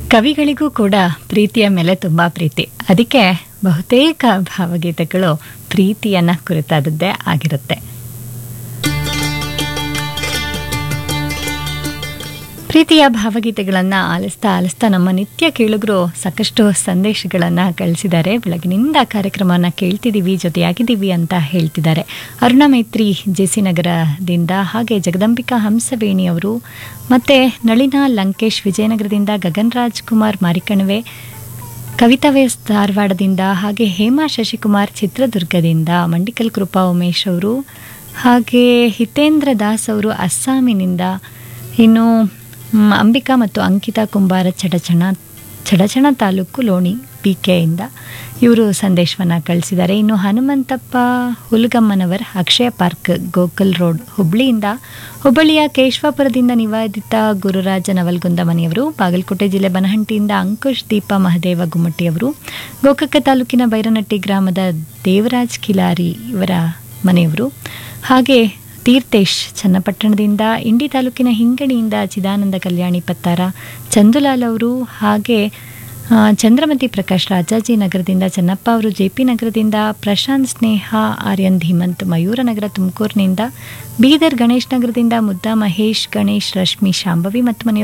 ಕವಿಗಳಿಗೂ ಕೂಡ ಪ್ರೀತಿಯ ಮೇಲೆ ತುಂಬ ಪ್ರೀತಿ ಅದಕ್ಕೆ ಬಹುತೇಕ ಭಾವಗೀತೆಗಳು ಪ್ರೀತಿಯನ್ನ ಕುರಿತಾದದ್ದೇ ಆಗಿರುತ್ತೆ ಪ್ರೀತಿಯ ಭಾವಗೀತೆಗಳನ್ನು ಆಲಿಸ್ತಾ ಆಲಿಸ್ತಾ ನಮ್ಮ ನಿತ್ಯ ಕೇಳುಗರು ಸಾಕಷ್ಟು ಸಂದೇಶಗಳನ್ನು ಕಳಿಸಿದ್ದಾರೆ ಬೆಳಗಿನಿಂದ ಕಾರ್ಯಕ್ರಮವನ್ನು ಕೇಳ್ತಿದ್ದೀವಿ ಜೊತೆಯಾಗಿದ್ದೀವಿ ಅಂತ ಹೇಳ್ತಿದ್ದಾರೆ ಅರುಣ ಮೈತ್ರಿ ಜೆ ಸಿ ನಗರದಿಂದ ಹಾಗೆ ಜಗದಂಬಿಕಾ ಹಂಸವೇಣಿ ಅವರು ಮತ್ತು ನಳಿನಾ ಲಂಕೇಶ್ ವಿಜಯನಗರದಿಂದ ಗಗನ್ ರಾಜ್ ಕುಮಾರ್ ಮಾರಿಕಣವೆ ಕವಿತಾ ವೇಸ್ ಧಾರವಾಡದಿಂದ ಹಾಗೆ ಹೇಮಾ ಶಶಿಕುಮಾರ್ ಚಿತ್ರದುರ್ಗದಿಂದ ಮಂಡಿಕಲ್ ಕೃಪಾ ಉಮೇಶ್ ಅವರು ಹಾಗೆ ಹಿತೇಂದ್ರ ದಾಸ್ ಅವರು ಅಸ್ಸಾಮಿನಿಂದ ಇನ್ನು ಮ್, ಅಂಬಿಕಾ ಮತ್ತು ಅಂಕಿತಾ ಕುಂಬಾರ ಚಡಚಣ ಚಡಚಣ ತಾಲೂಕು ಲೋಣಿ ಪಿ ಕೆಯಿಂದ ಇವರು ಸಂದೇಶವನ್ನು ಕಳಿಸಿದ್ದಾರೆ ಇನ್ನು ಹನುಮಂತಪ್ಪ ಹುಲ್ಗಮ್ಮನವರ್ ಅಕ್ಷಯ ಪಾರ್ಕ್ ಗೋಕಲ್ ರೋಡ್ ಹುಬ್ಳಿಯಿಂದ ಹುಬ್ಬಳ್ಳಿಯ ಕೇಶವಾಪುರದಿಂದ ನಿವಾದಿತ ಗುರುರಾಜ ನವಲ್ಗುಂದ ಮನೆಯವರು ಬಾಗಲಕೋಟೆ ಜಿಲ್ಲೆ ಬನಹಂಟಿಯಿಂದ ಅಂಕುಶ್ ದೀಪ ಮಹದೇವ ಗುಮ್ಮಟ್ಟಿಯವರು ಗೋಕಕ್ಕ ತಾಲೂಕಿನ ಬೈರನಟ್ಟಿ ಗ್ರಾಮದ ದೇವರಾಜ್ ಕಿಲಾರಿ ಇವರ ಮನೆಯವರು ಹಾಗೆ ತೀರ್ಥೇಶ್ ಚನ್ನಪಟ್ಟಣದಿಂದ ಇಂಡಿ ತಾಲೂಕಿನ ಹಿಂಗಣಿಯಿಂದ ಚಿದಾನಂದ ಕಲ್ಯಾಣಿ ಪತ್ತಾರ ಚಂದುಲಾಲ್ ಅವರು ಹಾಗೆ ಆ, ಚಂದ್ರಮತಿ ಪ್ರಕಾಶ್ ರಾಜಾಜಿ ನಗರದಿಂದ ಚೆನ್ನಪ್ಪ ಅವರು ಜೆ ಪಿ ನಗರದಿಂದ ಪ್ರಶಾಂತ್ ಸ್ನೇಹ ಆರ್ಯನ್ ಧೀಮಂತ್ ಮಯೂರ ನಗರ ತುಮಕೂರಿನಿಂದ ಬೀದರ್ ಗಣೇಶ್ ನಗರದಿಂದ ಮುದ್ದಾ ಮಹೇಶ್ ಗಣೇಶ್ ರಶ್ಮಿ ಶಾಂಭವಿ ಮತ್ತು ಮನೆಯವರು